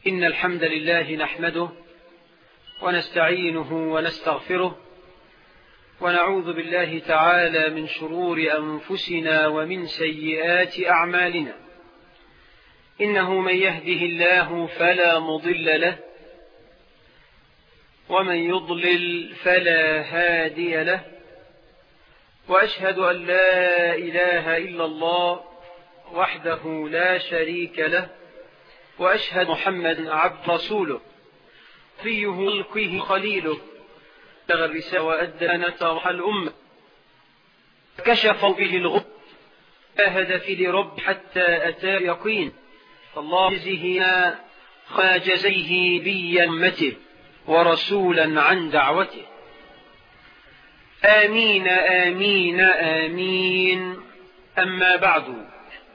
إن الحمد لله نحمده ونستعينه ونستغفره ونعوذ بالله تعالى من شرور أنفسنا ومن سيئات أعمالنا إنه من يهده الله فلا مضل له ومن يضلل فلا هادي له وأشهد أن لا إله إلا الله وحده لا شريك له وأشهد محمد عبد رسوله فيه ملقه خليله بلغ الرسالة وأدى نترح الأمة كشف به الغب جاهد في لرب حتى أتى يقين فالله يجزيه ما جزيه بيمته ورسولا عن دعوته آمين آمين آمين أما بعد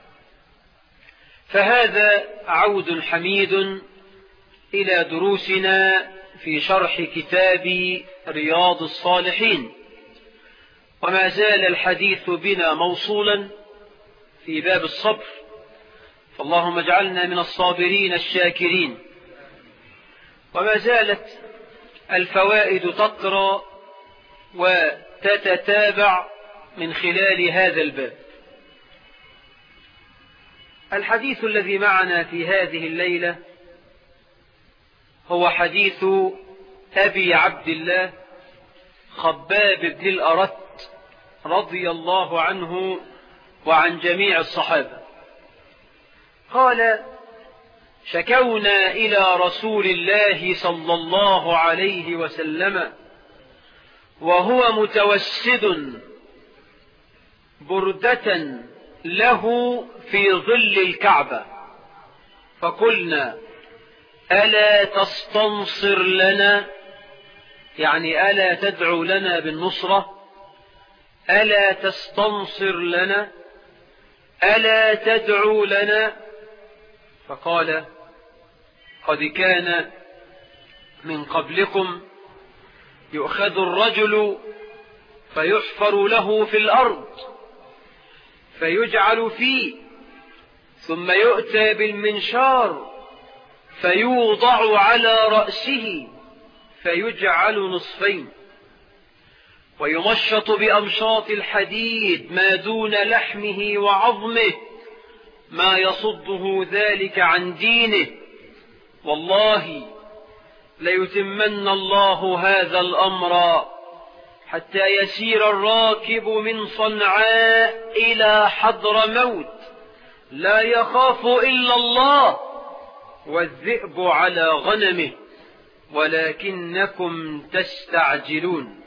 فهذا عود حميد إلى دروسنا في شرح كتاب رياض الصالحين وما زال الحديث بنا موصولا في باب الصبر فاللهم اجعلنا من الصابرين الشاكرين وما زالت الفوائد تطرى وتتتابع من خلال هذا الباب الحديث الذي معنا في هذه الليلة هو حديث أبي عبد الله خباب بن الأرت رضي الله عنه وعن جميع الصحابة قال شكونا إلى رسول الله صلى الله عليه وسلم وهو متوسد بردة له في ظل الكعبة فقلنا ألا تستنصر لنا يعني ألا تدعو لنا بالنصرة ألا تستنصر لنا ألا تدعو لنا فقال قد كان من قبلكم يؤخذ الرجل فيحفر له في الأرض فيجعل فيه ثم يؤتى بالمنشار فيوضع على رأسه فيجعل نصفين ويمشط بأمشاط الحديد ما دون لحمه وعظمه ما يصده ذلك عن دينه والله ليتمن الله هذا الأمر حتى يسير الراكب من صنعاء إلى حضر موت لا يخاف إلا الله والذئب على غنمه ولكنكم تستعجلون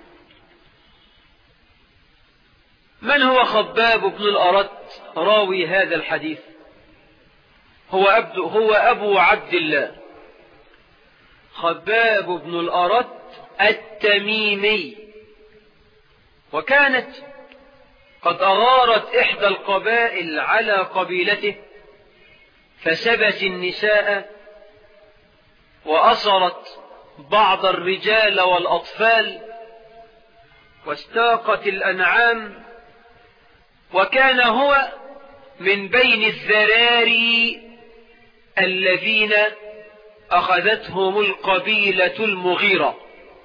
من هو خباب بن الأرت راوي هذا الحديث هو, أبد هو أبو عبد الله خباب بن الأرت التميمي وكانت قد أغارت إحدى القبائل على قبيلته فسبت النساء وأصرت بعض الرجال والأطفال واستاقت الأنعام وكان هو من بين الذراري الذين أخذتهم القبيلة المغيرة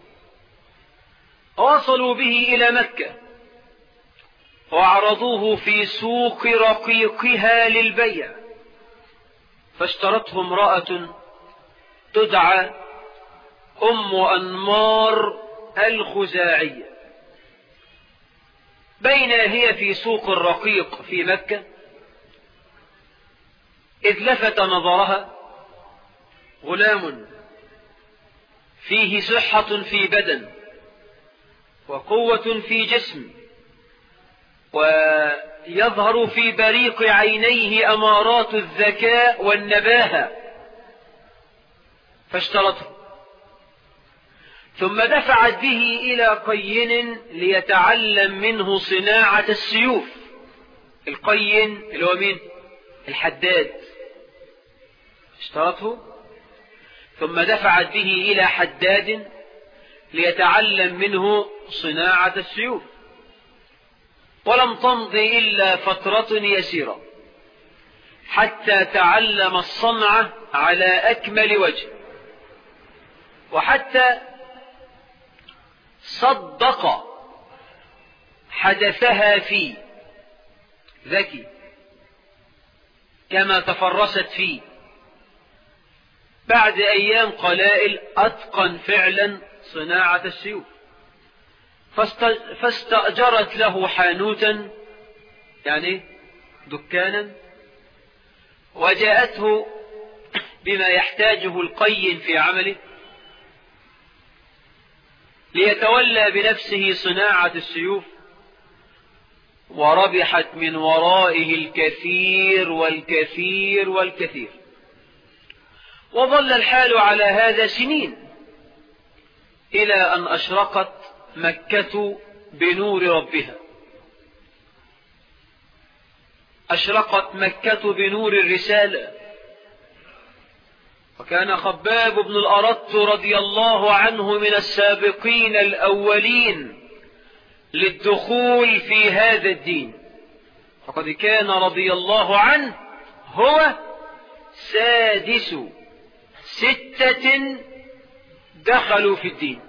وصلوا به إلى مكة وعرضوه في سوق رقيقها للبيع فاشترته امرأة تدعى أم أنمار الخزاعية بين هي في سوق الرقيق في مكة إذ لفت نظرها غلام فيه صحة في بدن وقوة في جسم ويظهر في بريق عينيه أمارات الذكاء والنباهة فاشترته ثم دفعت به إلى قين ليتعلم منه صناعة السيوف القين اللي هو مين الحداد اشترته ثم دفعت به إلى حداد ليتعلم منه صناعة السيوف ولم تمض إلا فترة يسيرة حتى تعلم الصنعة على أكمل وجه وحتى صدق حدثها فيه ذكي كما تفرست فيه بعد أيام قلائل أتقن فعلا صناعة السيوف فاستأجرت له حانوتا يعني دكانا وجاءته بما يحتاجه القين في عمله ليتولى بنفسه صناعة السيوف وربحت من ورائه الكثير والكثير والكثير وظل الحال على هذا سنين إلى أن أشرقت مكة بنور ربها أشرقت مكة بنور الرسالة وكان خباب بن الأرط رضي الله عنه من السابقين الأولين للدخول في هذا الدين فقد كان رضي الله عنه هو سادس ستة دخلوا في الدين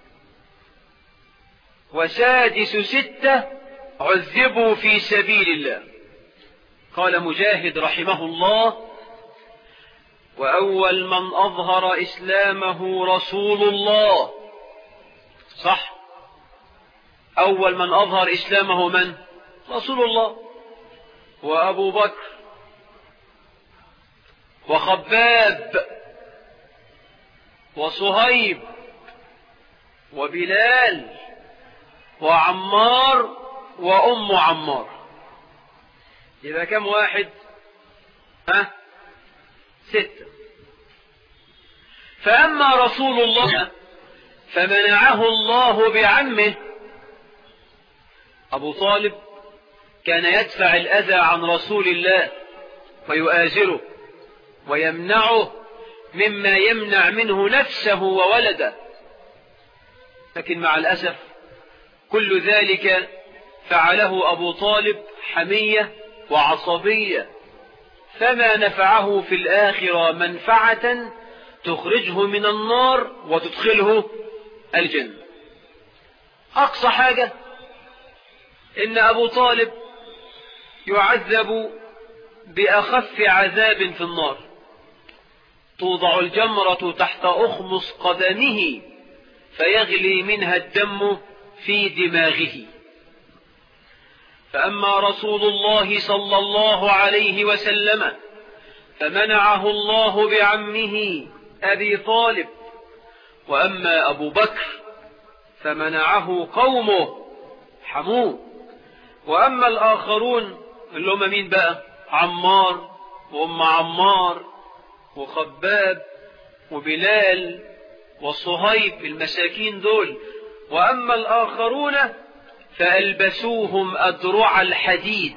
وسادس ستة عذبوا في سبيل الله قال مجاهد رحمه الله وأول من أظهر إسلامه رسول الله صح أول من أظهر إسلامه من رسول الله وأبو بكر وخباب وصهيب وبلال وعمار وأم عمار يبقى كم واحد ها ستة فأما رسول الله فمنعه الله بعمه أبو طالب كان يدفع الأذى عن رسول الله ويؤازره ويمنعه مما يمنع منه نفسه وولده لكن مع الأسف كل ذلك فعله أبو طالب حمية وعصبية فما نفعه في الآخرة منفعة تخرجه من النار وتدخله الجنة أقصى حاجة إن أبو طالب يعذب بأخف عذاب في النار توضع الجمرة تحت أخمص قدمه فيغلي منها الدم في دماغه فأما رسول الله صلى الله عليه وسلم فمنعه الله بعمه أبي طالب وأما أبو بكر فمنعه قومه حموه وأما الآخرون اللي هم مين بقى عمار وأم عمار وخباب وبلال وصهيب المساكين دول وأما الآخرون فألبسوهم أدرع الحديد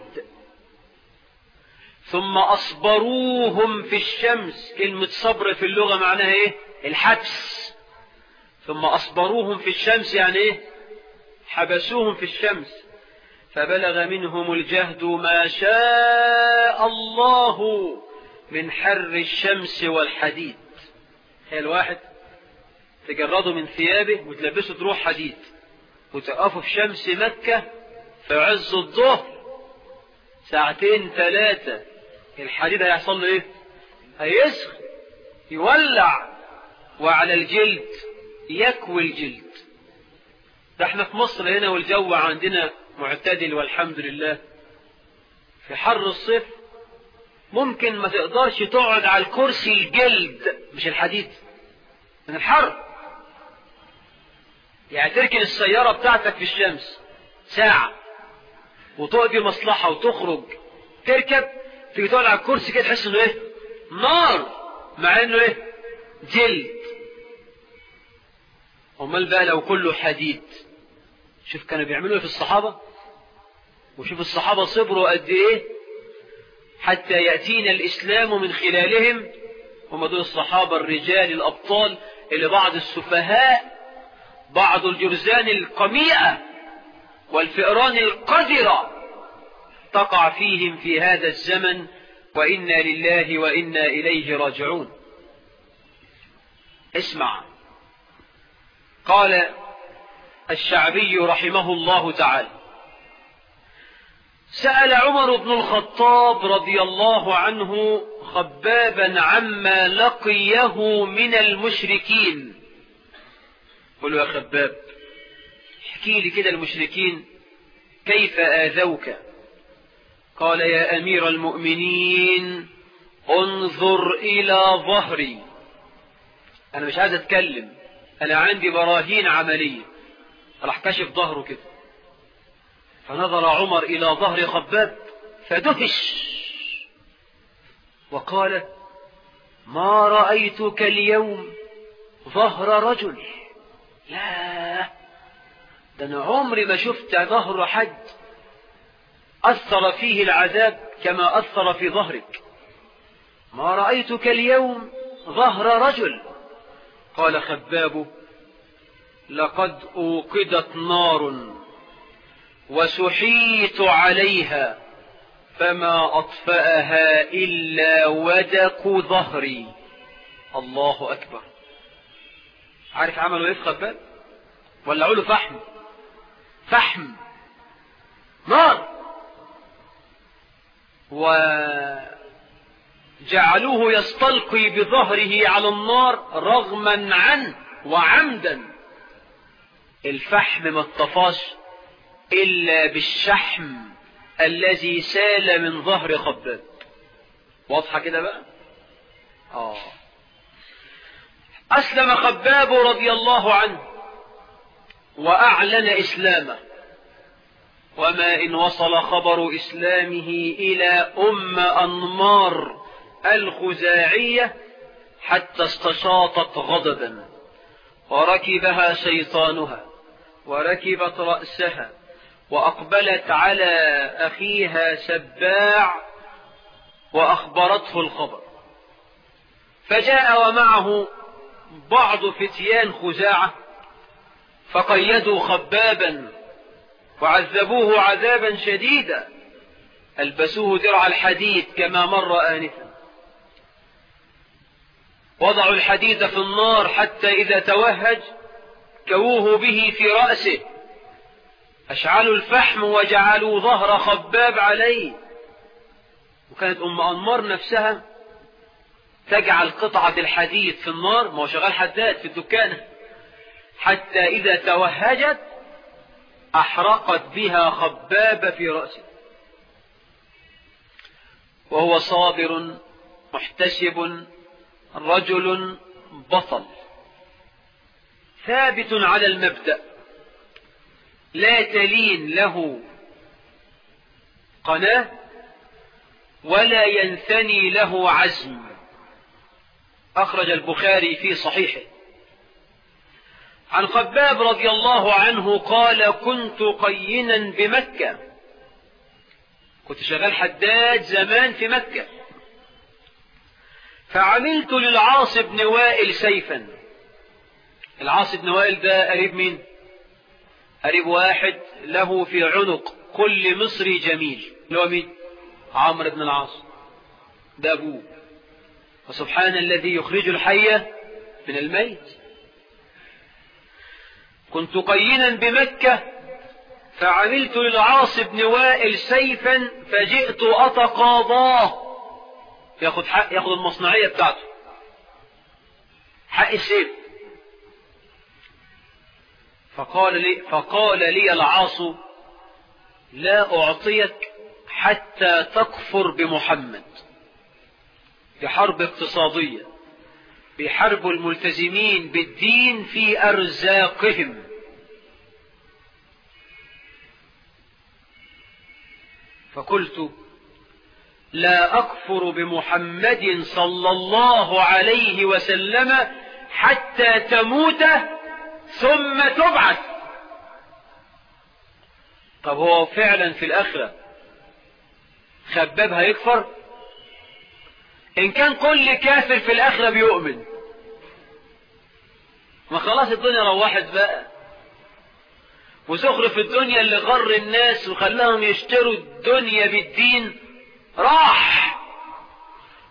ثم أصبروهم في الشمس كلمة صبر في اللغة معناها إيه الحبس ثم أصبروهم في الشمس يعني إيه حبسوهم في الشمس فبلغ منهم الجهد ما شاء الله من حر الشمس والحديد هي الواحد تجرده من ثيابه وتلبسه دروع حديد وتقفوا في شمس مكة في عز الظهر ساعتين ثلاثة الحديد هيحصل له ايه هيسخن يولع وعلى الجلد يكوي الجلد ده احنا في مصر هنا والجو عندنا معتدل والحمد لله في حر الصيف ممكن ما تقدرش تقعد على الكرسي الجلد مش الحديد من الحر يعني تركن السيارة بتاعتك في الشمس ساعة وتقضي مصلحة وتخرج تركب تيجي تقعد على الكرسي كده تحس انه ايه نار مع انه ايه جلد امال بقى لو كله حديد شوف كانوا بيعملوا ايه في الصحابة وشوف الصحابة صبروا قد ايه حتى يأتينا الإسلام من خلالهم هم دول الصحابة الرجال الأبطال اللي بعض السفهاء بعض الجرذان القميئة والفئران القذرة تقع فيهم في هذا الزمن وإنا لله وإنا إليه راجعون اسمع قال الشعبي رحمه الله تعالى سأل عمر بن الخطاب رضي الله عنه خبابا عما لقيه من المشركين قل يا خباب احكي لي كده المشركين كيف آذوك قال يا أمير المؤمنين انظر إلى ظهري أنا مش عايز أتكلم أنا عندي براهين عملية راح كشف ظهره كده فنظر عمر إلى ظهر خباب فدهش وقال ما رأيتك اليوم ظهر رجل لا ده أنا عمري ما شفت ظهر حد أثر فيه العذاب كما أثر في ظهرك ما رأيتك اليوم ظهر رجل قال خباب لقد أوقدت نار وسحيت عليها فما أطفأها إلا ودك ظهري الله أكبر عارف عملوا إيه في خباب ولعوا له فحم فحم نار وجعلوه يستلقي بظهره على النار رغما عنه وعمدا الفحم ما اطفاش إلا بالشحم الذي سال من ظهر خباب واضحة كده بقى آه أسلم خباب رضي الله عنه وأعلن إسلامه وما إن وصل خبر إسلامه إلى أم أنمار الخزاعية حتى استشاطت غضبا وركبها شيطانها وركبت رأسها وأقبلت على أخيها سباع وأخبرته الخبر فجاء ومعه بعض فتيان خزاعة فقيدوا خبابا وعذبوه عذابا شديدا ألبسوه درع الحديد كما مر آنفا وضعوا الحديد في النار حتى إذا توهج كووه به في رأسه أشعلوا الفحم وجعلوا ظهر خباب عليه وكانت أم أنمار نفسها تجعل قطعة الحديد في النار ما هو شغال حداد في الدكانة حتى إذا توهجت أحرقت بها خباب في رأسه وهو صابر محتسب رجل بطل ثابت على المبدأ لا تلين له قناة ولا ينثني له عزم أخرج البخاري في صحيحه عن خباب رضي الله عنه قال كنت قينا بمكة كنت شغال حداد زمان في مكة فعملت للعاص بن وائل سيفا العاص بن وائل ده قريب مين قريب واحد له في عنق كل مصري جميل اللي هو مين عمرو بن العاص ده أبوه وسبحان الذي يخرج الحي من الميت كنت قينا بمكة فعملت للعاص بن وائل سيفا فجئت أتقاضاه ياخد حق ياخد المصنعية بتاعته حق السيف فقال لي فقال لي العاص لا أعطيك حتى تكفر بمحمد بحرب اقتصادية بحرب الملتزمين بالدين في أرزاقهم فقلت لا أكفر بمحمد صلى الله عليه وسلم حتى تموت ثم تبعث طب هو فعلا في الآخرة خباب هيكفر إن كان كل كافر في الآخرة بيؤمن ما خلاص الدنيا روحت بقى وزخرف الدنيا اللي غر الناس وخلاهم يشتروا الدنيا بالدين راح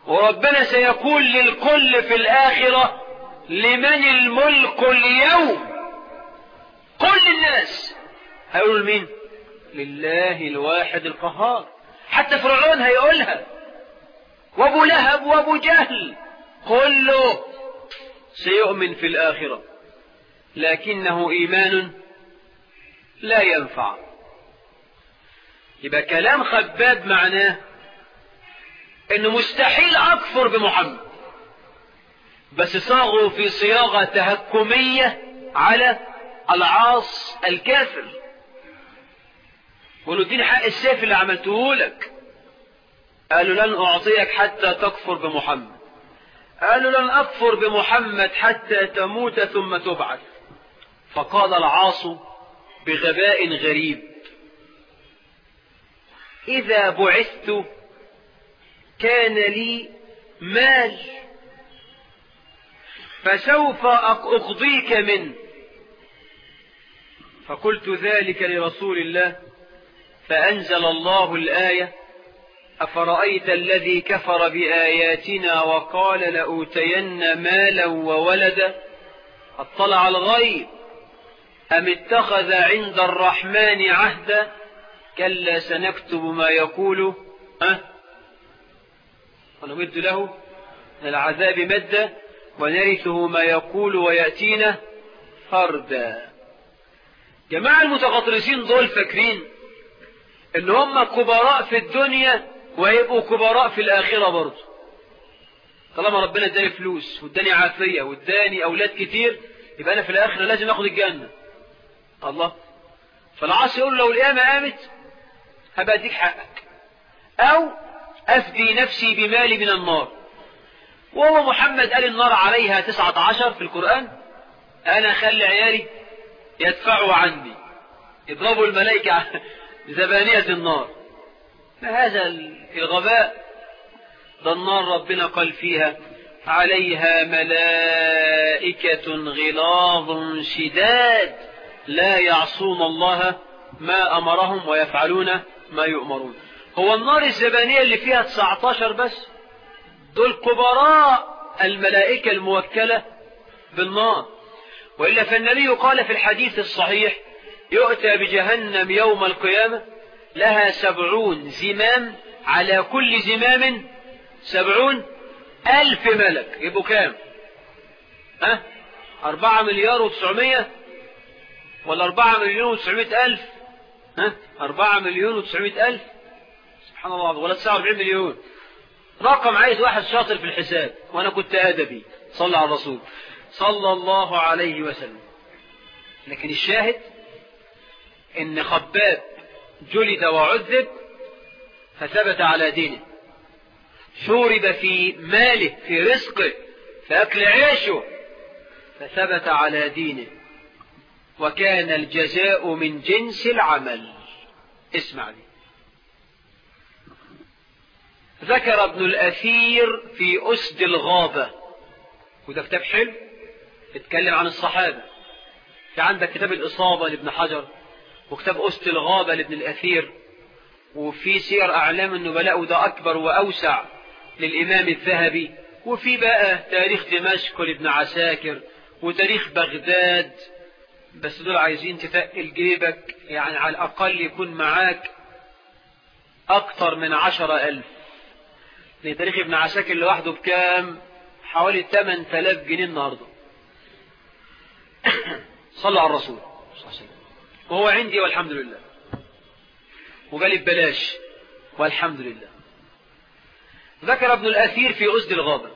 وربنا سيقول للكل في الآخرة لمن الملك اليوم كل الناس هيقولوا لمين لله الواحد القهار حتى فرعون هيقولها وابو لهب وابو جهل كله سيؤمن في الآخرة لكنه إيمان لا ينفع يبقى كلام خباب معناه انه مستحيل اكفر بمحمد بس صاغوا في صياغة تهكمية على العاص الكافر قالوا اديني حق السيف اللي عملته لك قالوا لن اعطيك حتى تكفر بمحمد قالوا لن اكفر بمحمد حتى تموت ثم تبعث فقال العاص بغباء غريب اذا بعثت كان لي مال فسوف أقضيك منه فقلت ذلك لرسول الله فأنزل الله الآية أفرأيت الذي كفر بآياتنا وقال لأوتين مالا وولدا اطلع الغيب أم اتخذ عند الرحمن عهدا كلا سنكتب ما يقول أه ونمد له من العذاب مدا ونرثه ما يقول ويأتينا فردا جماعة المتغطرسين دول فاكرين ان هم كبراء في الدنيا ويبقوا كبراء في الآخرة برضه طالما ربنا اداني فلوس واداني عافية واداني أولاد كتير يبقى أنا في الآخرة لازم أخد الجنة الله فالعاصي يقول لو القيامة قامت هبقى أديك حقك أو أفدي نفسي بمالي من النار وهو محمد قال النار عليها تسعة عشر في القرآن أنا خلي عيالي يدفعوا عني يضربوا الملائكة زبانية النار ما هذا الغباء ده النار ربنا قال فيها عليها ملائكة غلاظ شداد لا يعصون الله ما أمرهم ويفعلون ما يؤمرون هو النار الزبانية اللي فيها 19 بس دول كبراء الملائكة الموكلة بالنار وإلا فالنبي قال في الحديث الصحيح يؤتى بجهنم يوم القيامة لها سبعون زمام على كل زمام سبعون ألف ملك يبقوا كام ها أربعة مليار وتسعمية ولا أربعة مليون وتسعمية ألف ها أربعة مليون وتسعمية ألف سبحان الله ولا 49 مليون رقم عايز واحد شاطر في الحساب وانا كنت ادبي صلى على الرسول صلى الله عليه وسلم لكن الشاهد ان خباب جلد وعذب فثبت على دينه شورب في ماله في رزقه في اكل عيشه فثبت على دينه وكان الجزاء من جنس العمل اسمع لي ذكر ابن الأثير في أسد الغابة وده كتاب حلو اتكلم عن الصحابة في عندك كتاب الإصابة لابن حجر وكتاب أسد الغابة لابن الأثير وفي سير أعلام النبلاء وده أكبر وأوسع للإمام الذهبي وفي بقى تاريخ دمشق لابن عساكر وتاريخ بغداد بس دول عايزين تتقل جيبك يعني على الأقل يكون معاك أكتر من عشرة ألف تاريخ ابن عساكر لوحده بكام حوالي 8000 جنيه النهارده صلوا على الرسول صلى الله عليه وسلم وهو عندي والحمد لله وقال ببلاش والحمد لله ذكر ابن الأثير في أسد الغابة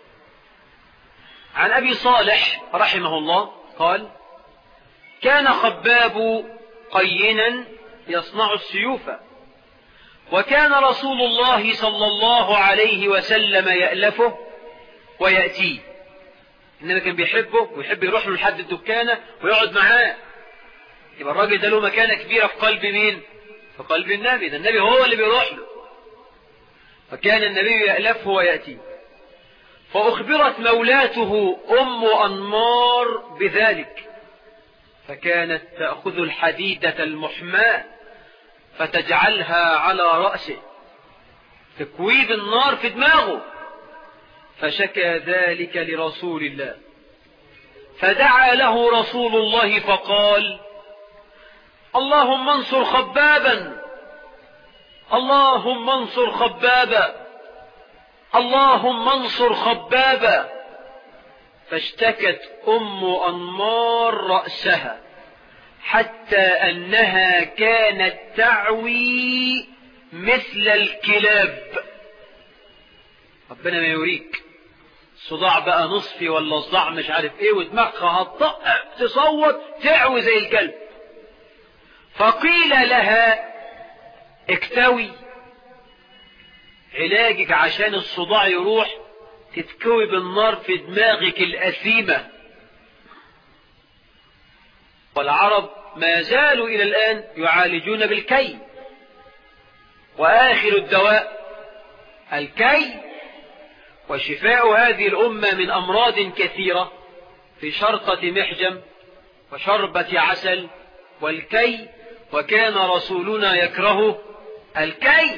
عن أبي صالح رحمه الله قال كان خباب قينا يصنع السيوف وكان رسول الله صلى الله عليه وسلم يألفه ويأتيه إنما كان بيحبه ويحب يروح له لحد الدكانة ويقعد معاه يبقى الراجل ده له مكانة كبيرة في قلب مين؟ في قلب النبي ده النبي هو اللي بيروح له فكان النبي يألفه ويأتيه فأخبرت مولاته أم أنمار بذلك فكانت تأخذ الحديدة المحماة فتجعلها على رأسه تكويد النار في دماغه فشكى ذلك لرسول الله فدعا له رسول الله فقال اللهم انصر خبابا اللهم انصر خبابا اللهم انصر خبابا فاشتكت ام انمار راسها حتى انها كانت تعوي مثل الكلاب ربنا ما يوريك صداع بقى نصفي ولا صداع مش عارف ايه ودماغها هتطق تصوت تعوي زي الكلب فقيل لها اكتوي علاجك عشان الصداع يروح تتكوي بالنار في دماغك الأثيمة والعرب ما زالوا إلى الآن يعالجون بالكي وآخر الدواء الكي وشفاء هذه الأمة من أمراض كثيرة في شرطة محجم وشربة عسل والكي وكان رسولنا يكره الكي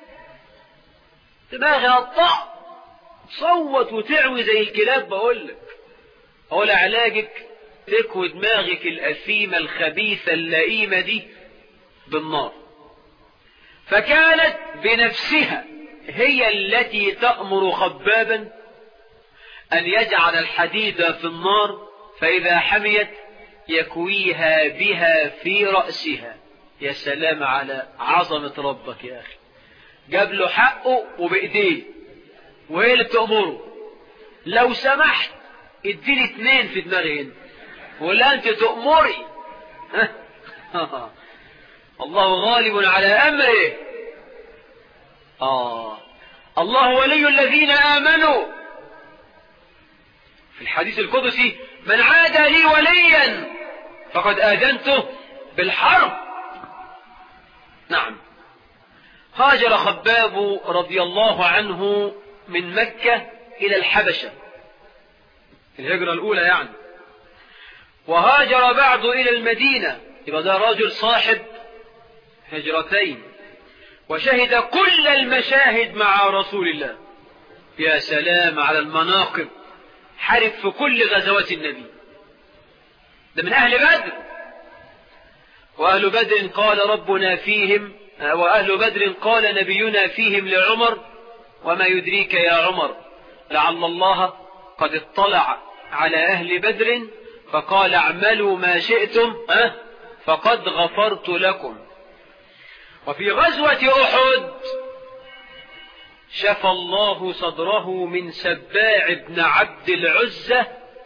دماغها الطع صوت وتعوي زي الكلاب بقولك أقول علاجك تكوي دماغك الأثيمة الخبيثة اللئيمة دي بالنار فكانت بنفسها هي التي تأمر خبابا أن يجعل الحديد في النار فإذا حميت يكويها بها في رأسها يا سلام على عظمة ربك يا أخي جاب له حقه وبإيديه وهي اللي بتأمره لو سمحت اديني اتنين في دماغي هنا ولا انت تأمري الله غالب على أمره آه الله ولي الذين آمنوا في الحديث القدسي من عاد لي وليا فقد آذنته بالحرب نعم هاجر خباب رضي الله عنه من مكة إلى الحبشة الهجرة الأولى يعني وهاجر بعد إلى المدينة يبقى ده رجل صاحب هجرتين وشهد كل المشاهد مع رسول الله يا سلام على المناقب حارب في كل غزوات النبي ده من أهل بدر وأهل بدر قال ربنا فيهم وأهل بدر قال نبينا فيهم لعمر وما يدريك يا عمر لعل الله قد اطلع على أهل بدر فقال اعملوا ما شئتم أه فقد غفرت لكم وفي غزوة أحد شفى الله صدره من سباع بن عبد العزة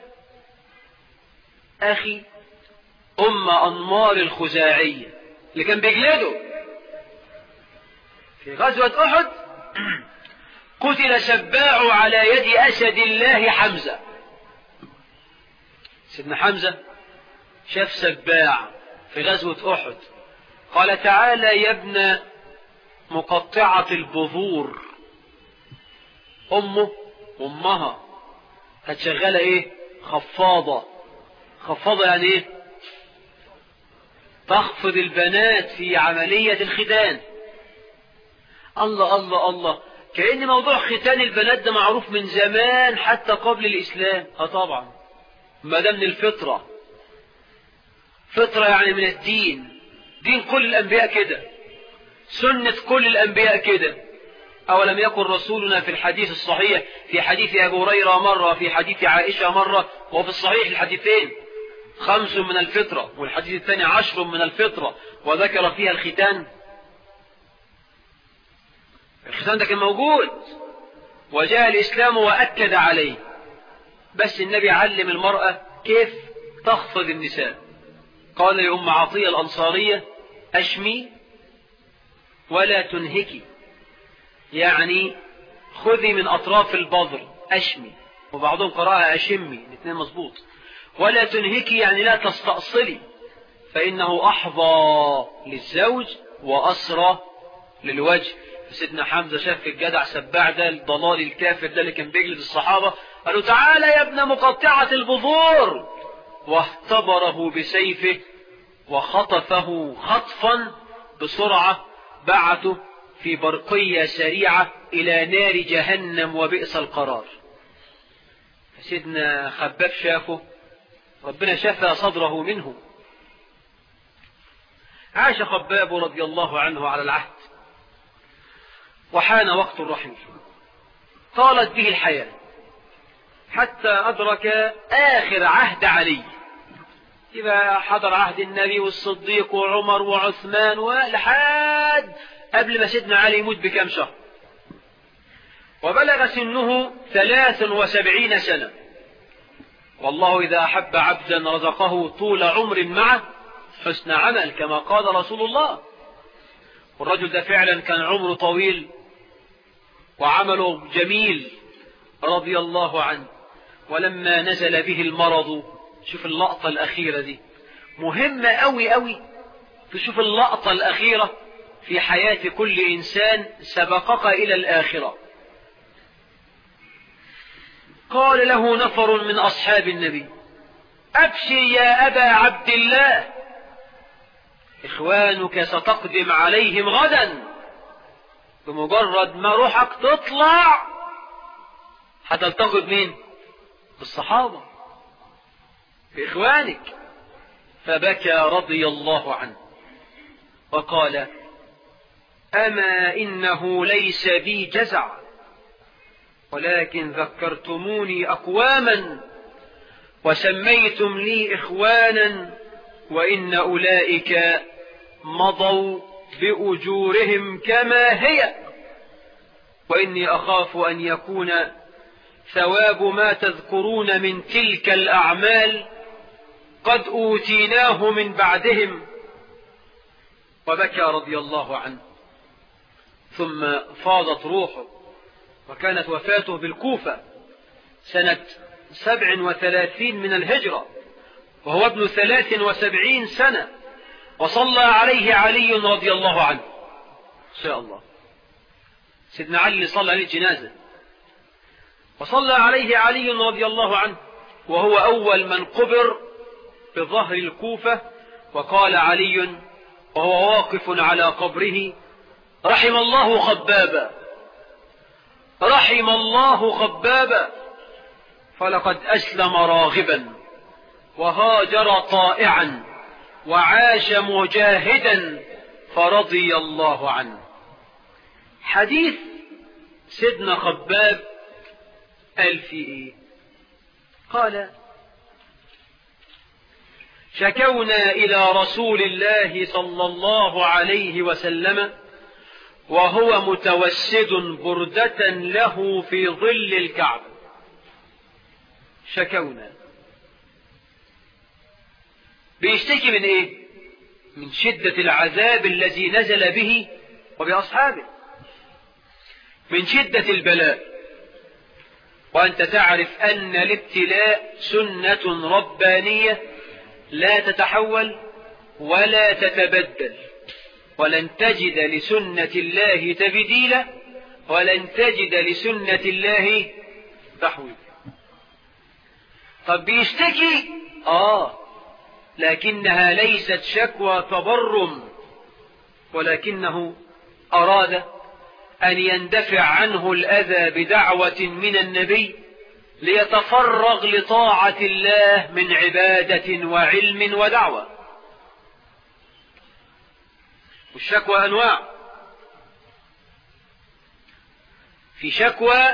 أخي أم أنمار الخزاعية اللي كان بيجلده في غزوة أحد قتل سباع على يد أسد الله حمزة سيدنا حمزة شاف سباع في غزوة أحد قال تعالى يا ابن مقطعة البذور أمه أمها كانت شغالة إيه خفاضة خفاضة يعني إيه تخفض البنات في عملية الختان الله الله الله كأن موضوع ختان البنات ده معروف من زمان حتى قبل الإسلام اه طبعا ما ده من الفطرة فطرة يعني من الدين دين كل الأنبياء كده سنة كل الأنبياء كده أولم يكن رسولنا في الحديث الصحيح في حديث أبي هريرة مرة في حديث عائشة مرة وفي الصحيح الحديثين خمس من الفطرة والحديث الثاني عشر من الفطرة وذكر فيها الختان الختان ده كان موجود وجاء الإسلام وأكد عليه بس النبي علم المرأة كيف تخفض النساء قال لأم عطية الأنصارية أشمي ولا تنهكي يعني خذي من أطراف البذر أشمي وبعضهم قرأها أشمي الاثنين مظبوط ولا تنهكي يعني لا تستأصلي فإنه أحظى للزوج وأسرى للوجه سيدنا حمزة شاف الجدع سباع ده الضلال الكافر ده اللي كان بيجلد الصحابة قالوا تعالى يا ابن مقطعة البذور واختبره بسيفه وخطفه خطفا بسرعة بعثه في برقية سريعة إلى نار جهنم وبئس القرار سيدنا خباب شافه ربنا شفى صدره منه عاش خباب رضي الله عنه على العهد وحان وقت الرحيل طالت به الحياة حتى أدرك آخر عهد علي يبقى حضر عهد النبي والصديق وعمر وعثمان ولحد قبل ما سيدنا علي يموت بكم شهر وبلغ سنه ثلاث وسبعين سنة والله إذا أحب عبدا رزقه طول عمر معه حسن عمل كما قال رسول الله والرجل ده فعلا كان عمره طويل وعمله جميل رضي الله عنه ولما نزل به المرض شوف اللقطة الأخيرة دي مهمة أوي أوي تشوف اللقطة الأخيرة في حياة كل إنسان سبقك إلى الآخرة قال له نفر من أصحاب النبي أبشر يا أبا عبد الله إخوانك ستقدم عليهم غدا بمجرد ما روحك تطلع هتلتقط مين بالصحابة بإخوانك فبكى رضي الله عنه وقال أما إنه ليس بي جزع ولكن ذكرتموني أقواما وسميتم لي إخوانا وإن أولئك مضوا بأجورهم كما هي وإني أخاف أن يكون ثواب ما تذكرون من تلك الأعمال قد أوتيناه من بعدهم وبكى رضي الله عنه ثم فاضت روحه وكانت وفاته بالكوفة سنة سبع وثلاثين من الهجرة وهو ابن ثلاث وسبعين سنة وصلى عليه علي رضي الله عنه إن شاء الله سيدنا علي صلى عليه الجنازة وصلى عليه علي رضي الله عنه وهو أول من قبر بظهر الكوفة وقال علي وهو واقف على قبره رحم الله خبابا رحم الله خبابا فلقد أسلم راغبا وهاجر طائعا وعاش مجاهدا فرضي الله عنه حديث سيدنا خباب قال في ايه قال شكونا إلى رسول الله صلى الله عليه وسلم وهو متوسد بردة له في ظل الكعبة شكونا بيشتكي من ايه من شدة العذاب الذي نزل به وبأصحابه من شدة البلاء وأنت تعرف أن الابتلاء سنة ربانية لا تتحول ولا تتبدل ولن تجد لسنة الله تبديلا ولن تجد لسنة الله تحويلا طب بيشتكي آه لكنها ليست شكوى تبرم ولكنه أراد أن يندفع عنه الأذى بدعوة من النبي ليتفرغ لطاعة الله من عبادة وعلم ودعوة والشكوى أنواع في شكوى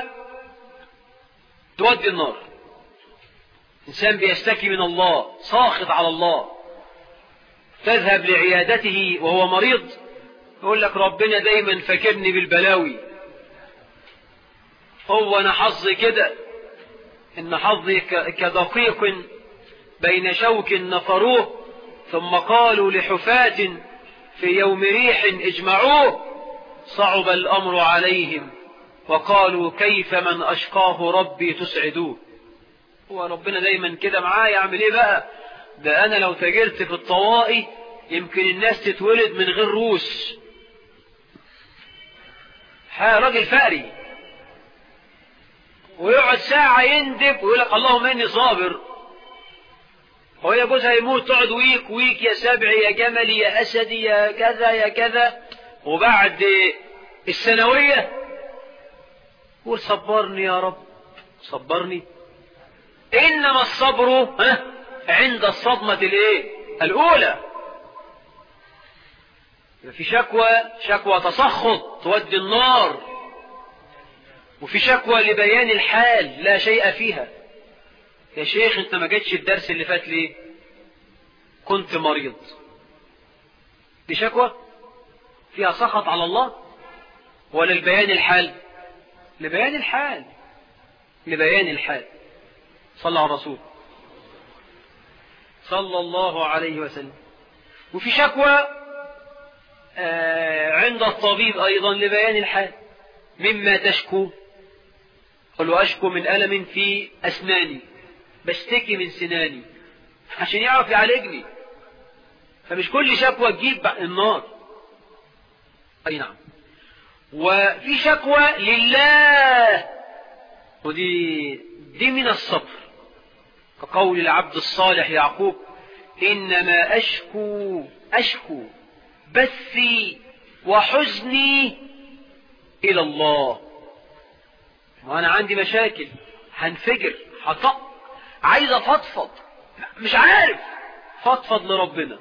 تودي النار إنسان بيستكي من الله ساخط على الله تذهب لعيادته وهو مريض يقول لك ربنا دايما فاكرني بالبلاوي هو أنا حظي كده إن حظي كدقيق بين شوك نفروه ثم قالوا لحفاة في يوم ريح اجمعوه صعب الأمر عليهم وقالوا كيف من أشقاه ربي تسعدوه هو ربنا دايما كده معايا يعمل ايه بقى ده انا لو تاجرت في الطوائي يمكن الناس تتولد من غير روس راجل فقري ويقعد ساعة يندب ويقول لك اللهم اني صابر هو يا جوزها يموت تقعد ويك ويك يا سبعي يا جملي يا اسدي يا كذا يا كذا وبعد الثانوية قول صبرني يا رب صبرني إنما الصبر ها عند الصدمة الايه الأولى في شكوى شكوى تسخط تودي النار وفي شكوى لبيان الحال لا شيء فيها يا شيخ انت ما جيتش الدرس اللي فات ليه كنت مريض دي شكوى فيها سخط على الله ولا لبيان الحال لبيان الحال لبيان الحال صلى على الرسول صلى الله عليه وسلم وفي شكوى آه عند الطبيب أيضا لبيان الحال مما تشكو قل أشكو من ألم في أسناني بشتكي من سناني عشان يعرف يعالجني فمش كل شكوى تجيب النار أي نعم وفي شكوى لله ودي دي من الصبر كقول العبد الصالح يعقوب إنما أشكو أشكو بثي وحزني إلى الله وأنا عندي مشاكل هنفجر هطق عايز أفضفض مش عارف فضفض لربنا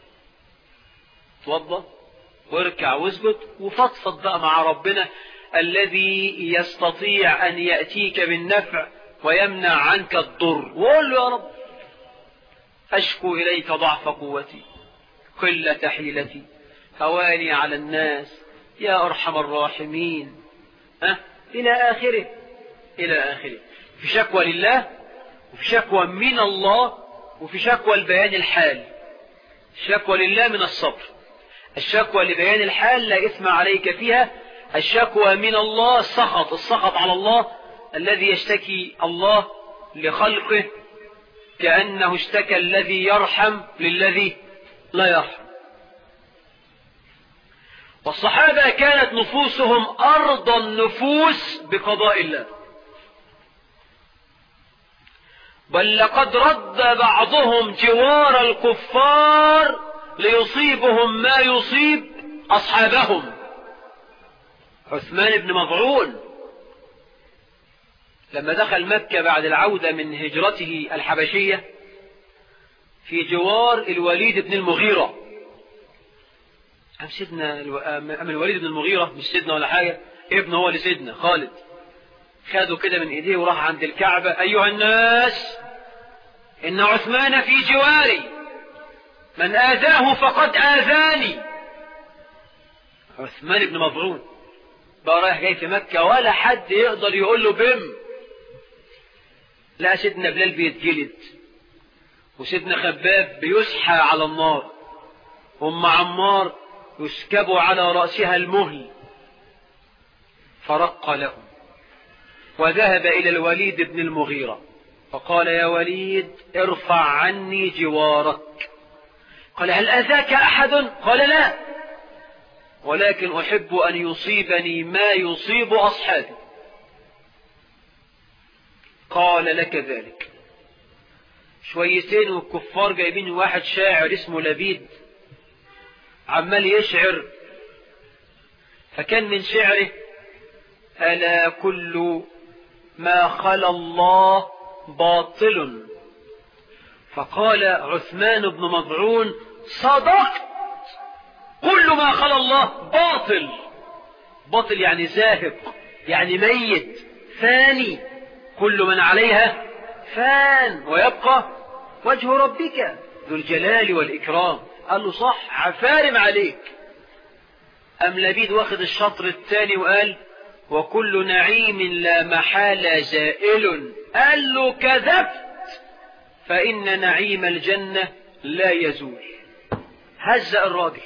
توضى واركع واسجد وفضفض بقى مع ربنا الذي يستطيع أن يأتيك بالنفع ويمنع عنك الضر وقول له يا رب أشكو إليك ضعف قوتي قلة حيلتي هواني على الناس يا أرحم الراحمين أه؟ إلى آخره إلى آخره في شكوى لله وفي شكوى من الله وفي شكوى لبيان الحال الشكوى لله من الصبر الشكوى لبيان الحال لا إثم عليك فيها الشكوى من الله السخط السخط على الله الذي يشتكي الله لخلقه كأنه اشتكى الذي يرحم للذي لا يرحم والصحابة كانت نفوسهم أرض النفوس بقضاء الله بل لقد رد بعضهم جوار الكفار ليصيبهم ما يصيب أصحابهم عثمان بن مضعون لما دخل مكة بعد العودة من هجرته الحبشية في جوار الوليد بن المغيرة أم سيدنا أم الوليد بن المغيرة مش سيدنا ولا حاجة ابنه هو لسيدنا خالد خده كده من ايديه وراح عند الكعبة أيها الناس إن عثمان في جواري من آذاه فقد آذاني عثمان بن مضعون بقى رايح جاي في مكة ولا حد يقدر يقول له بم لا سيدنا بلال بيتجلد وسيدنا خباب بيسحى على النار أم عمار يسكب على رأسها المهل فرق لهم وذهب إلى الوليد بن المغيرة فقال يا وليد ارفع عني جوارك قال هل أذاك أحد قال لا ولكن أحب أن يصيبني ما يصيب أصحابي قال لك ذلك شويتين والكفار جايبين واحد شاعر اسمه لبيد عمال يشعر فكان من شعره ألا كل ما خلا الله باطل فقال عثمان بن مضعون صدقت كل ما خلا الله باطل باطل يعني زاهق يعني ميت فاني كل من عليها فان ويبقى وجه ربك ذو الجلال والإكرام قال له صح عفارم عليك أم لبيد واخد الشطر الثاني وقال وكل نعيم لا محالة زائل قال له كذبت فإن نعيم الجنة لا يزول هزأ الراجل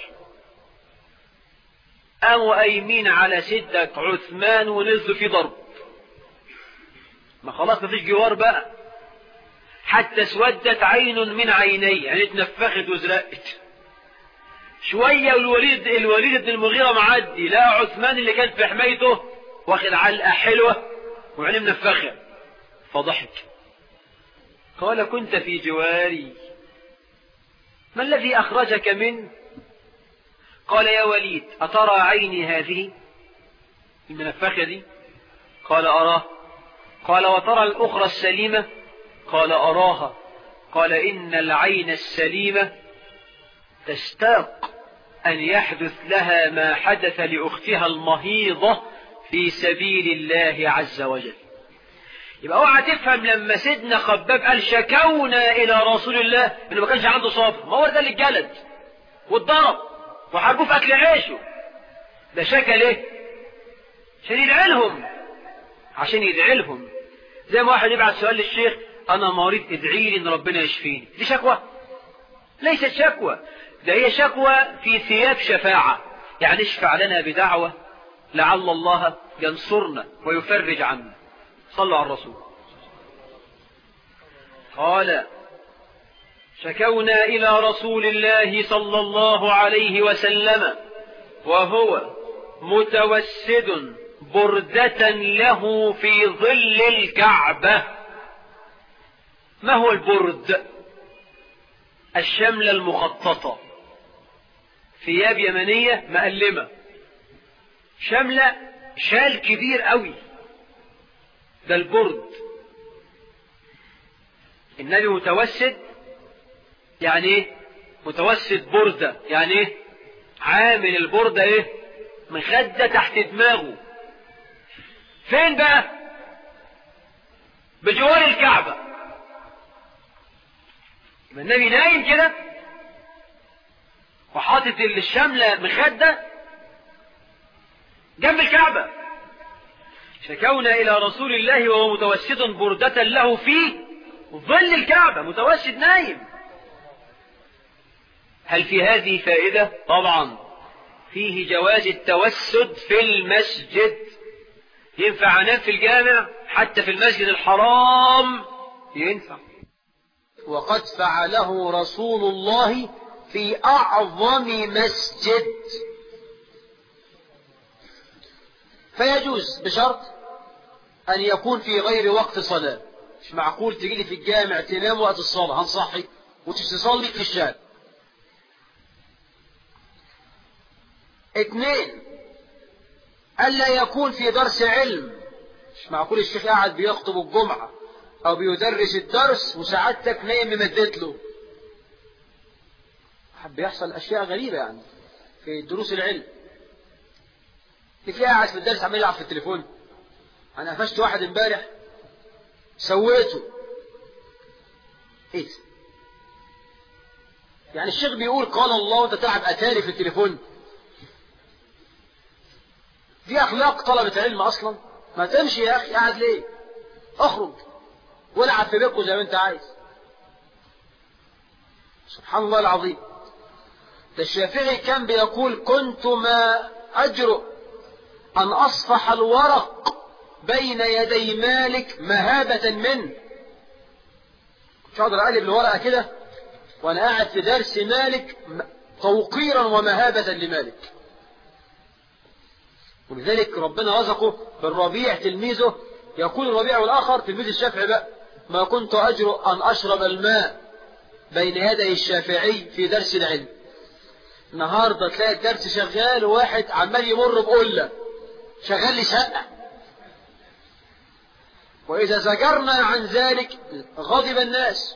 قاموا قايمين على سدك عثمان ونزلوا في ضرب ما خلاص مفيش جوار بقى حتى اسودت عين من عيني يعني اتنفخت وزرقت شوية الوليد الوليد بن المغيرة معدي لا عثمان اللي كان في حمايته واخد علقة حلوة وعينيه منفخة فضحك قال كنت في جواري ما الذي أخرجك منه قال يا وليد أترى عيني هذه المنفخة دي قال أراه قال وترى الأخرى السليمة قال أراها قال إن العين السليمة تشتاق أن يحدث لها ما حدث لأختها المهيضة في سبيل الله عز وجل يبقى اوعى تفهم لما سيدنا خباب قال شكونا إلى رسول الله إنه ما كانش عنده صبر ما هو ده اللي اتجلد واتضرب وحاربوه في أكل عيشه ده شكى ليه؟ عشان يدعي لهم عشان يدعي لهم زي ما واحد يبعت سؤال للشيخ أنا مريض ادعي لي إن ربنا يشفيني دي شكوى ليست شكوى ده هي شكوى في ثياب شفاعة يعني اشفع لنا بدعوة لعل الله ينصرنا ويفرج عنا صلوا على الرسول قال شكونا إلى رسول الله صلى الله عليه وسلم وهو متوسد بردة له في ظل الكعبة ما هو البرد الشملة المخططة ثياب يمنية مألمة شملة شال كبير قوي ده البرد النبي متوسد يعني ايه متوسد بردة يعني ايه عامل البردة ايه مخدة تحت دماغه فين بقى بجوار الكعبة يبقى النبي نايم كده وحاطط الشملة مخدة جنب الكعبة شكونا إلى رسول الله وهو متوسد بردة له في ظل الكعبة متوسد نايم هل في هذه فائدة؟ طبعا فيه جواز التوسد في المسجد ينفع أنام في الجامع حتى في المسجد الحرام ينفع وقد فعله رسول الله في أعظم مسجد فيجوز بشرط أن يكون في غير وقت صلاة مش معقول تجي لي في الجامع تنام وقت الصلاة هنصحي وتصلي في الشارع اثنين ألا يكون في درس علم مش معقول الشيخ قاعد بيخطب الجمعة أو بيدرس الدرس وسعادتك نايم ممدت له بيحصل أشياء غريبة يعني في دروس العلم تلاقي قاعد في الدرس عمال يلعب في التليفون أنا قفشت واحد امبارح سويته إيه يعني الشيخ بيقول قال الله وأنت تلعب أتاري في التليفون دي أخلاق طلبة علم أصلا ما تمشي يا أخي قاعد ليه اخرج والعب في بيتكم زي ما أنت عايز سبحان الله العظيم ده الشافعي كان بيقول كنت ما أجرؤ أن أصفح الورق بين يدي مالك مهابة منه مش هقدر أقلب الورقة كده وأنا قاعد في درس مالك توقيرا ومهابة لمالك ولذلك ربنا رزقه بالربيع تلميذه يقول الربيع والآخر تلميذ الشافعي بقى ما كنت أجرؤ أن أشرب الماء بين يدي الشافعي في درس العلم النهاردة تلاقي الدرس شغال وواحد عمال يمر بقلة شغال لي شقة وإذا زجرنا عن ذلك غضب الناس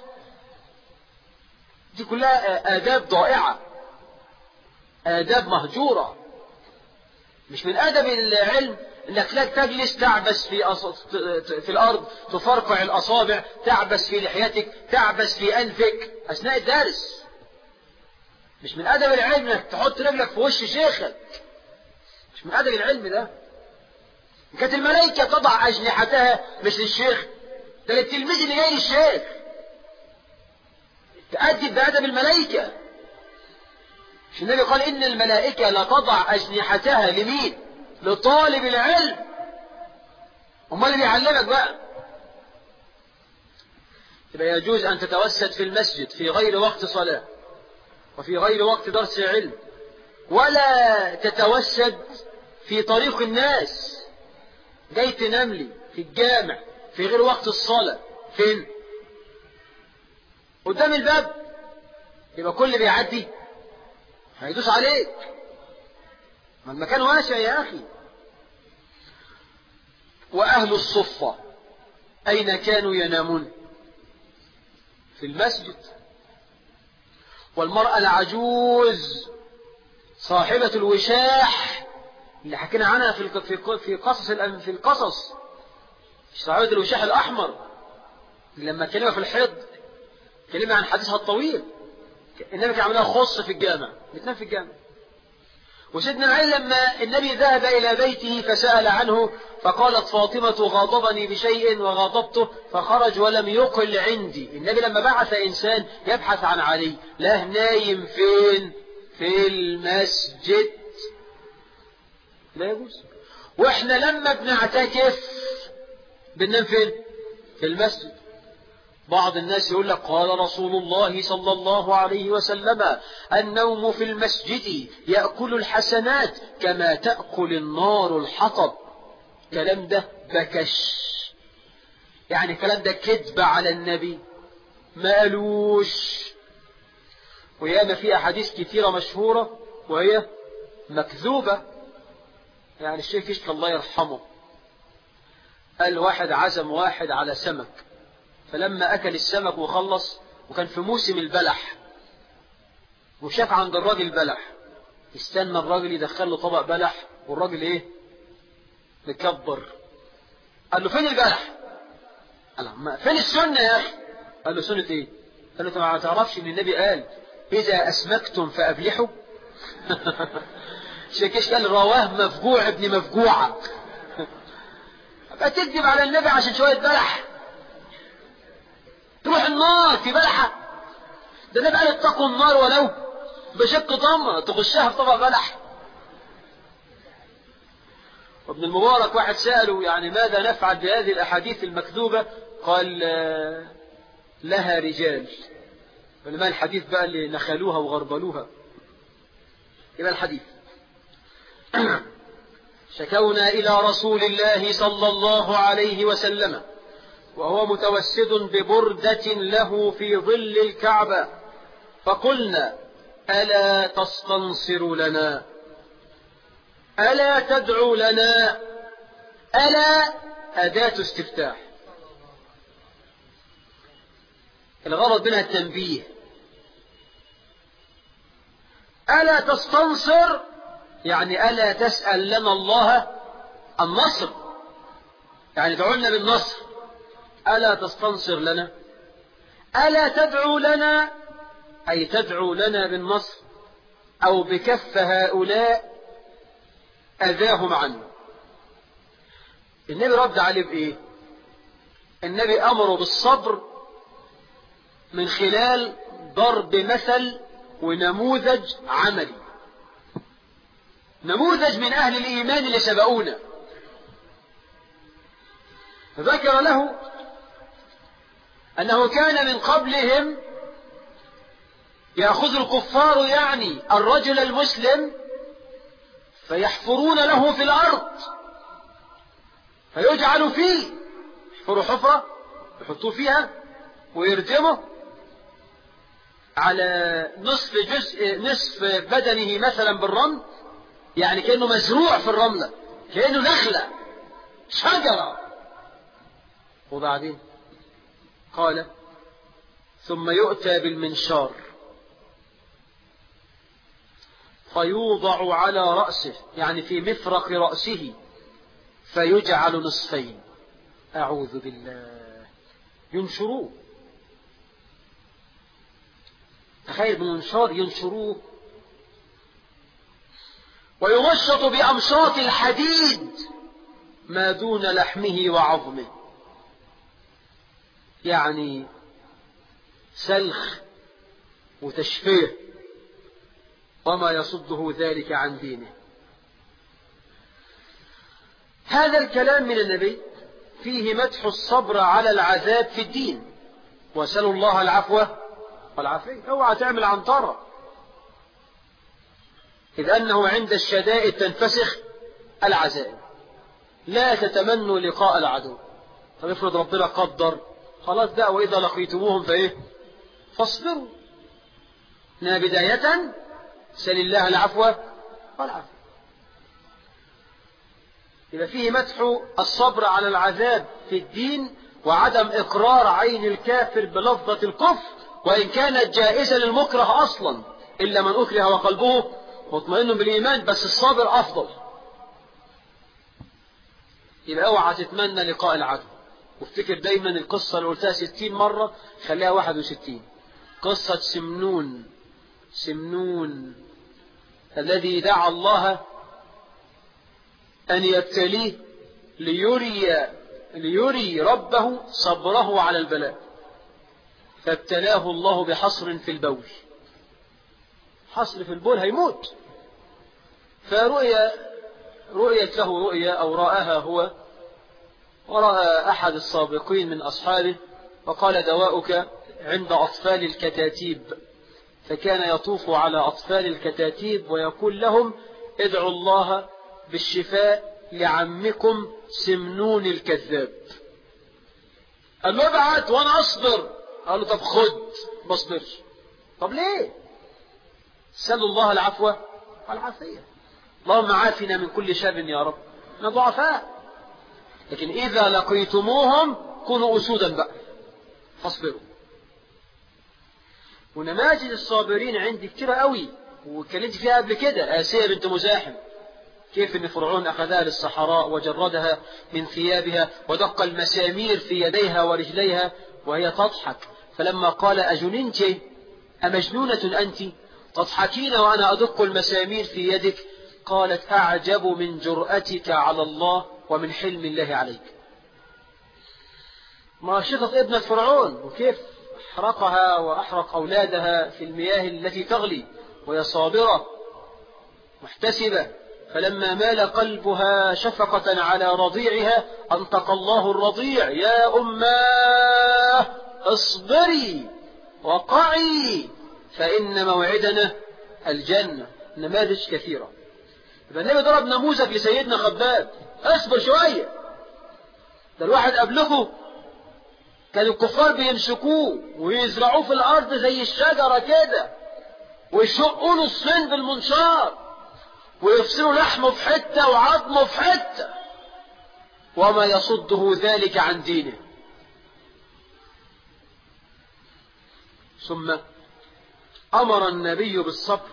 دي كلها آداب ضائعة آداب مهجورة مش من أدب العلم انك لا تجلس تعبس في أص... في الارض تفرقع الاصابع تعبس في لحيتك تعبس في انفك اثناء الدرس مش من ادب العلم انك تحط رجلك في وش شيخك مش من ادب العلم ده كانت الملائكه تضع اجنحتها مش للشيخ ده للتلميذ اللي جاي للشيخ تأدب بأدب الملائكة مش النبي قال إن الملائكة لا تضع أجنحتها لمين لطالب العلم امال اللي بيعلمك بقى يبقى يجوز أن تتوسد في المسجد في غير وقت صلاة وفي غير وقت درس علم ولا تتوسد في طريق الناس جاي تنام لي في الجامع في غير وقت الصلاة فين قدام الباب يبقى كل بيعدي هيدوس عليك ما المكان واسع يا أخي وأهل الصفة أين كانوا ينامون في المسجد والمرأة العجوز صاحبة الوشاح اللي حكينا عنها في الق- في في قصص الأن- في القصص صاحبة الوشاح الأحمر اللي لما كلمة في الحيض كلمة عن حديثها الطويل النبي كان عملها خص في الجامع بتنام في الجامع وسيدنا علي لما النبي ذهب إلى بيته فسأل عنه فقالت فاطمة غاضبني بشيء وغاضبته فخرج ولم يقل عندي النبي لما بعث إنسان يبحث عن علي لا نايم فين في المسجد لا يجوز واحنا لما بنعتكف بننام فين في المسجد بعض الناس يقول لك قال رسول الله صلى الله عليه وسلم النوم في المسجد يأكل الحسنات كما تأكل النار الحطب كلام ده بكش يعني كلام ده كذب على النبي ما قالوش وياما في أحاديث كثيرة مشهورة وهي مكذوبة يعني الشيخ كشك الله يرحمه قال واحد عزم واحد على سمك فلما أكل السمك وخلص وكان في موسم البلح وشاف عند الراجل بلح استنى الراجل يدخل له طبق بلح والراجل ايه مكبر قال له فين البلح قال له ما فين السنة يا أخي قال له سنة ايه قال له انت ما تعرفش ان النبي قال إذا أسمكتم فأبلحوا شيكيش قال رواه مفجوع ابن مفجوعة بقى تكذب على النبي عشان شوية بلح تروح النار في بلحة ده النبي قال اتقوا النار ولو بشق تمرة تخشها في طبق بلح وابن المبارك واحد سأله يعني ماذا نفعل بهذه الأحاديث المكذوبة قال آه، لها رجال علماء الحديث بقى اللي نخلوها وغربلوها يبقى الحديث شكونا إلى رسول الله صلى الله عليه وسلم وهو متوسد ببردة له في ظل الكعبة فقلنا ألا تستنصر لنا ألا تدعو لنا ألا أداة استفتاح الغرض منها التنبيه ألا تستنصر يعني ألا تسأل لنا الله النصر يعني دعونا بالنصر ألا تستنصر لنا ألا تدعو لنا أي تدعو لنا بالنصر أو بكف هؤلاء أذاهم عنا النبي رد عليه بإيه النبي أمره بالصبر من خلال ضرب مثل ونموذج عملي نموذج من أهل الإيمان اللي سبقونا ذكر له أنه كان من قبلهم يأخذ الكفار يعني الرجل المسلم فيحفرون له في الأرض فيجعل فيه يحفروا حفرة يحطوه فيها ويرجمه على نصف جزء نصف بدنه مثلا بالرمل يعني كأنه مزروع في الرملة كأنه نخلة شجرة وبعدين قال ثم يؤتى بالمنشار فيوضع على رأسه يعني في مفرق رأسه فيجعل نصفين أعوذ بالله ينشروه تخيل بالمنشار ينشروه ويمشط بأمشاط الحديد ما دون لحمه وعظمه يعني سلخ وتشفيه وما يصده ذلك عن دينه هذا الكلام من النبي فيه مدح الصبر على العذاب في الدين وسألوا الله العفو والعافية اوعى تعمل عنطرة إذ أنه عند الشدائد تنفسخ العزائم لا تتمنوا لقاء العدو طب افرض ربنا قدر خلاص بقى وإذا لقيتموهم فإيه فاصبروا إنها بداية سل الله العفو والعافية يبقى فيه مدح الصبر على العذاب في الدين وعدم إقرار عين الكافر بلفظة الكفر وإن كانت جائزة للمكره أصلا إلا من أكره وقلبه مطمئن بالإيمان بس الصابر أفضل يبقى اوعى تتمنى لقاء العدو وافتكر دايما القصة اللي قلتها ستين مرة خليها واحد وستين قصة سمنون سمنون الذي دعا الله أن يبتليه ليري ليري ربه صبره على البلاء فابتلاه الله بحصر في البول حصر في البول هيموت فرؤيا رؤيت له رؤيا أو رآها هو ورأى أحد السابقين من أصحابه وقال دواؤك عند أطفال الكتاتيب فكان يطوف على أطفال الكتاتيب ويقول لهم ادعوا الله بالشفاء لعمكم سمنون الكذاب قال له ابعت وانا اصبر قال له طب خد ما اصبرش طب ليه سلوا الله العفو والعافية اللهم عافنا من كل شر يا رب احنا ضعفاء لكن إذا لقيتموهم كونوا أسودا بقى فاصبروا ونماذج الصابرين عندي كتيرة قوي واتكلمت فيها قبل كده آسيا بنت مزاحم كيف ان فرعون أخذها للصحراء وجردها من ثيابها ودق المسامير في يديها ورجليها وهي تضحك فلما قال أجننت أمجنونة أنت تضحكين وأنا أدق المسامير في يدك قالت أعجب من جرأتك على الله ومن حلم الله عليك ماشطة ابنة فرعون وكيف أحرقها وأحرق أولادها في المياه التي تغلي وهي صابرة محتسبة فلما مال قلبها شفقة على رضيعها أنطق الله الرضيع يا أماه اصبري وقعي فإن موعدنا الجنة نماذج كثيرة يبقى النبي ضرب نموذج لسيدنا خباب اصبر شوية ده الواحد قبلكم كان الكفار بيمسكوه ويزرعوه في الأرض زي الشجرة كده ويشقوا له الصين بالمنشار ويفصلوا لحمه في حتة وعظمه في حتة وما يصده ذلك عن دينه ثم أمر النبي بالصبر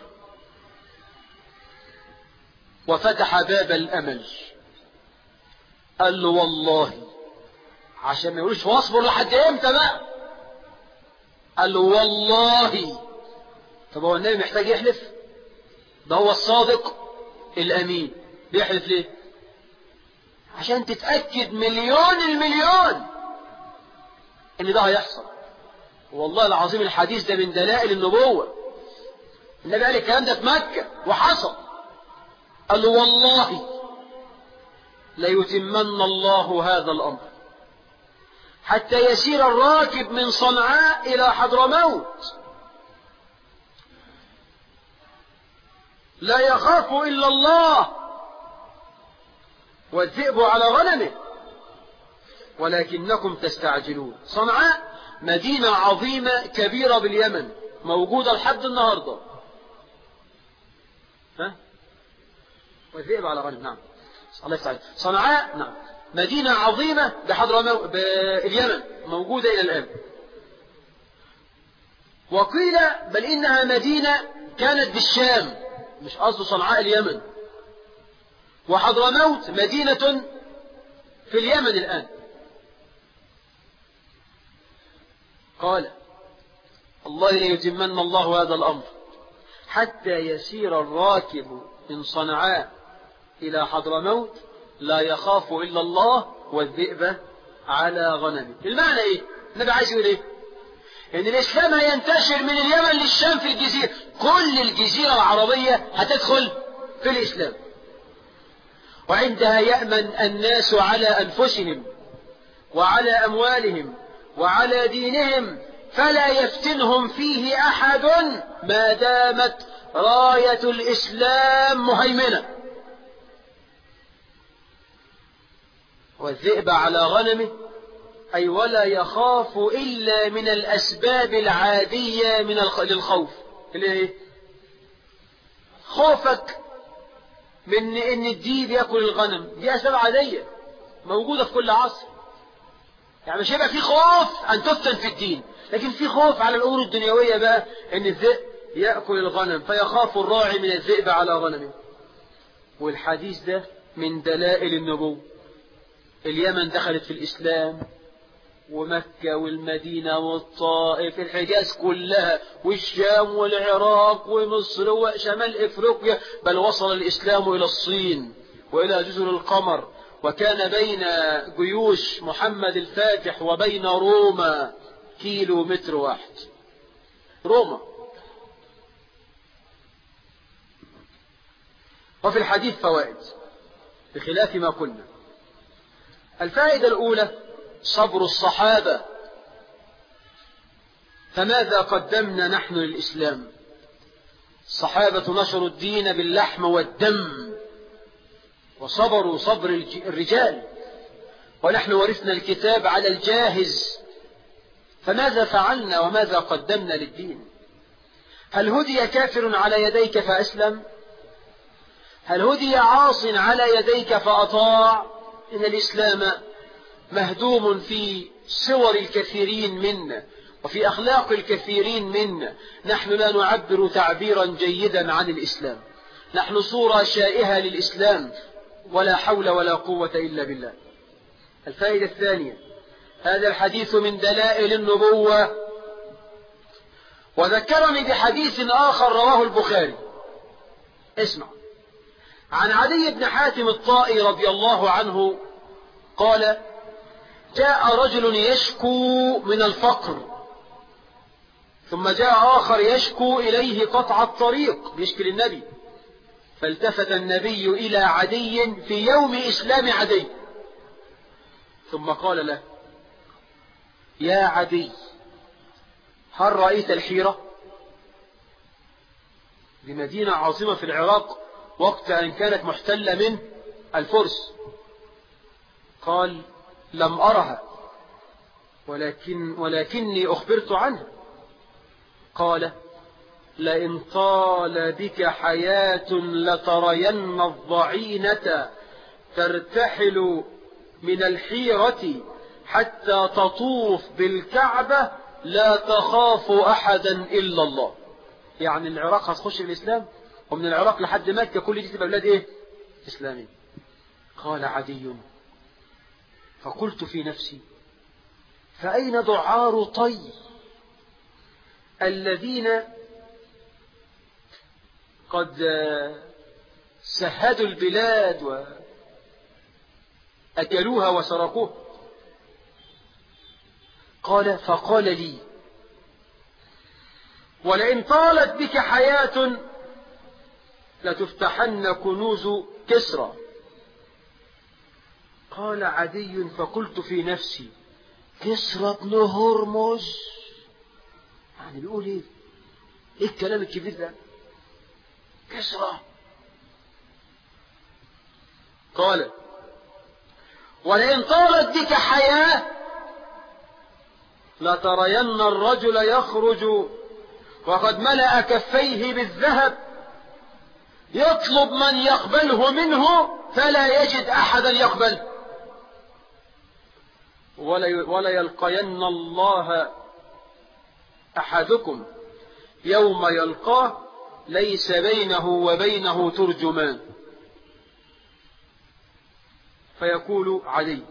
وفتح باب الأمل قال له والله عشان ما يقولش واصبر لحد امتى بقى قال له والله طب هو النبي محتاج يحلف ده هو الصادق الأمين بيحلف ليه عشان تتأكد مليون المليون ان ده هيحصل والله العظيم الحديث ده من دلائل النبوة النبي قال الكلام ده في مكة وحصل قال له والله ليتمن الله هذا الأمر حتى يسير الراكب من صنعاء إلى حضرموت لا يخاف إلا الله والذئب على غنمه ولكنكم تستعجلون صنعاء مدينة عظيمة كبيرة باليمن موجودة لحد النهاردة ها والذئب على غنم نعم الله يفتح صنعاء نعم مدينة عظيمة بحضرمو باليمن موجودة إلى الآن وقيل بل إنها مدينة كانت بالشام مش قصد صنعاء اليمن وحضرموت مدينة في اليمن الآن قال الله ليتمن الله هذا الأمر حتى يسير الراكب من صنعاء إلى حضرموت لا يخاف إلا الله والذئب على غنمه المعنى إيه؟ النبي عايز يقول إيه؟ إن الإسلام هينتشر من اليمن للشام في الجزيرة كل الجزيرة العربية هتدخل في الإسلام وعندها يأمن الناس على أنفسهم وعلى أموالهم وعلى دينهم فلا يفتنهم فيه أحد ما دامت راية الإسلام مهيمنة والذئب على غنمه أي ولا يخاف إلا من الأسباب العادية من الخ... للخوف اللي ايه خوفك من ان الديب يأكل الغنم دي أسباب عادية موجودة في كل عصر يعني مش هيبقى في خوف أن تفتن في الدين لكن في خوف على الأمور الدنيوية بقى أن الذئب يأكل الغنم فيخاف الراعي من الذئب على غنمه والحديث ده من دلائل النبوة اليمن دخلت في الإسلام ومكة والمدينة والطائف الحجاز كلها والشام والعراق ومصر وشمال إفريقيا بل وصل الإسلام إلى الصين وإلى جزر القمر وكان بين جيوش محمد الفاتح وبين روما كيلو متر واحد روما وفي الحديث فوائد بخلاف ما قلنا الفائدة الأولى صبر الصحابة فماذا قدمنا نحن للإسلام الصحابة نشروا الدين باللحم والدم وصبروا صبر الرجال ونحن ورثنا الكتاب على الجاهز فماذا فعلنا وماذا قدمنا للدين هل هدي كافر على يديك فأسلم هل هدي عاص على يديك فأطاع إن الإسلام مهدوم في صور الكثيرين منا وفي أخلاق الكثيرين منا نحن لا نعبر تعبيرا جيدا عن الإسلام نحن صورة شائهة للإسلام ولا حول ولا قوة إلا بالله الفائدة الثانية هذا الحديث من دلائل النبوة وذكرني بحديث آخر رواه البخاري اسمع عن علي بن حاتم الطائي رضي الله عنه قال جاء رجل يشكو من الفقر ثم جاء آخر يشكو إليه قطع الطريق بيشكي للنبي فالتفت النبي إلى عدي في يوم إسلام عدي ثم قال له يا عدي هل رأيت الحيرة بمدينة عاصمة في العراق وقت أن كانت محتلة من الفرس قال لم أرها ولكن ولكني أخبرت عنها قال لئن طال بك حياة لترين الضعينة ترتحل من الحيرة حتى تطوف بالكعبة لا تخاف أحدا إلا الله يعني العراق هتخش في الإسلام ومن العراق لحد مكة كل دي تبقى بلاد إيه إسلامي قال عدي فقلت في نفسي فأين دعار طي الذين قد سهدوا البلاد وأكلوها وسرقوها قال فقال لي ولئن طالت بك حياة لتفتحن كنوز كسرى قال عدي فقلت في نفسي كسرى بن هرمز يعني بيقول ايه ايه الكلام الكبير ده كسرى قال ولئن طالت بك حياة لترين الرجل يخرج وقد ملأ كفيه بالذهب يطلب من يقبله منه فلا يجد أحدا يقبله ولا ولا يلقين الله أحدكم يوم يلقاه ليس بينه وبينه ترجمان فيقول علي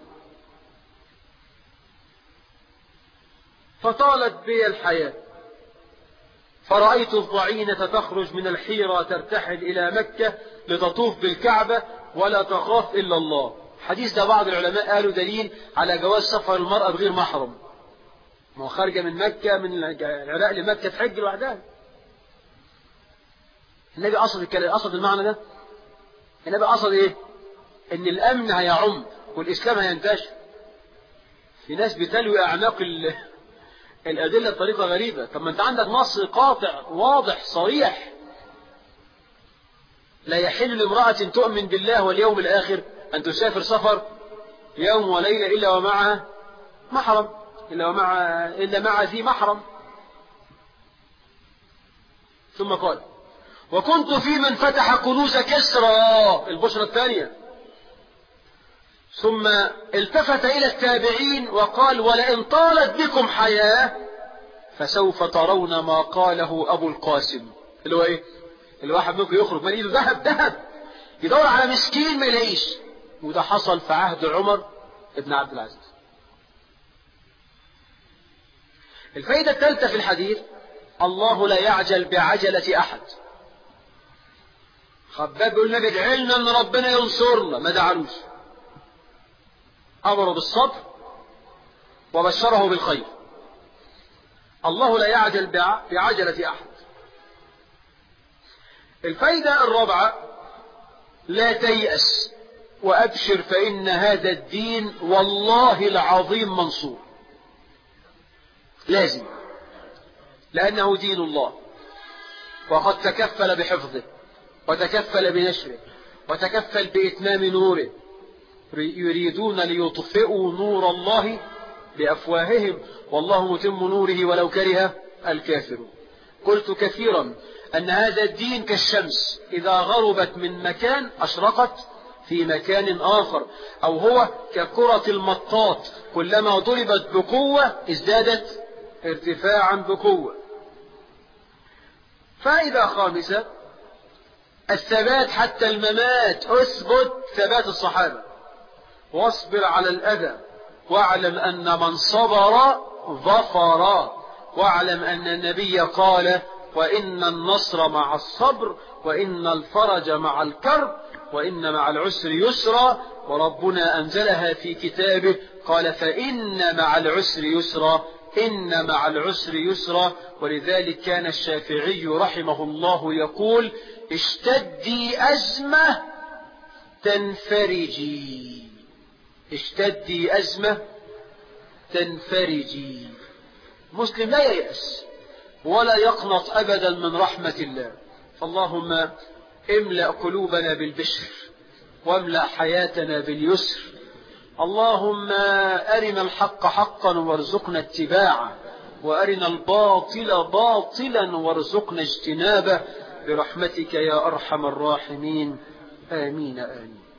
فطالت بي الحياة فرأيت الضعينة تخرج من الحيرة ترتحل إلى مكة لتطوف بالكعبة ولا تخاف إلا الله حديث ده بعض العلماء قالوا دليل على جواز سفر المرأة بغير محرم ما هو خارجة من مكة من العراق لمكة تحج لوحدها النبي قصد الكلام قصد المعنى ده النبي قصد ايه ان الامن هيعم والاسلام هينتشر في ناس بتلوي اعناق ال... الادله بطريقه غريبه طب ما انت عندك نص قاطع واضح صريح لا يحل لامراه تؤمن بالله واليوم الاخر ان تسافر سفر يوم وليله الا ومعها محرم الا ومع الا مع ذي محرم ثم قال وكنت في من فتح كنوز كسرى البشرى الثانية ثم التفت إلى التابعين وقال ولئن طالت بكم حياة فسوف ترون ما قاله أبو القاسم اللي هو إيه الواحد منكم يخرج من إيده ذهب ذهب يدور على مسكين ما يلاقيش وده حصل في عهد عمر ابن عبد العزيز الفائدة الثالثة في الحديث الله لا يعجل بعجلة أحد خباب يقول النبي ادعي لنا ان ربنا ينصرنا ما دعلوش امره بالصبر وبشره بالخير الله لا يعجل بعجلة احد الفايدة الرابعة لا تيأس وأبشر فإن هذا الدين والله العظيم منصور لازم لأنه دين الله وقد تكفل بحفظه وتكفل بنشره وتكفل بإتمام نوره يريدون ليطفئوا نور الله بأفواههم والله متم نوره ولو كره الكافرون قلت كثيرا أن هذا الدين كالشمس إذا غربت من مكان أشرقت في مكان آخر أو هو ككرة المطاط كلما ضربت بقوة ازدادت ارتفاعا بقوة فائدة خامسة الثبات حتى الممات اثبت ثبات الصحابة واصبر على الأذى واعلم أن من صبر ظفر واعلم أن النبي قال وإن النصر مع الصبر وإن الفرج مع الكرب وإن مع العسر يسرا وربنا أنزلها في كتابه قال فإن مع العسر يسرا إن مع العسر يسرا ولذلك كان الشافعي رحمه الله يقول اشتدي أزمة تنفرجي اشتدي أزمة تنفرجي مسلم لا ييأس ولا يقنط أبدا من رحمة الله فاللهم املأ قلوبنا بالبشر واملأ حياتنا باليسر اللهم أرنا الحق حقا وارزقنا اتباعه وأرنا الباطل باطلا وارزقنا اجتنابه برحمتك يا أرحم الراحمين آمين آمين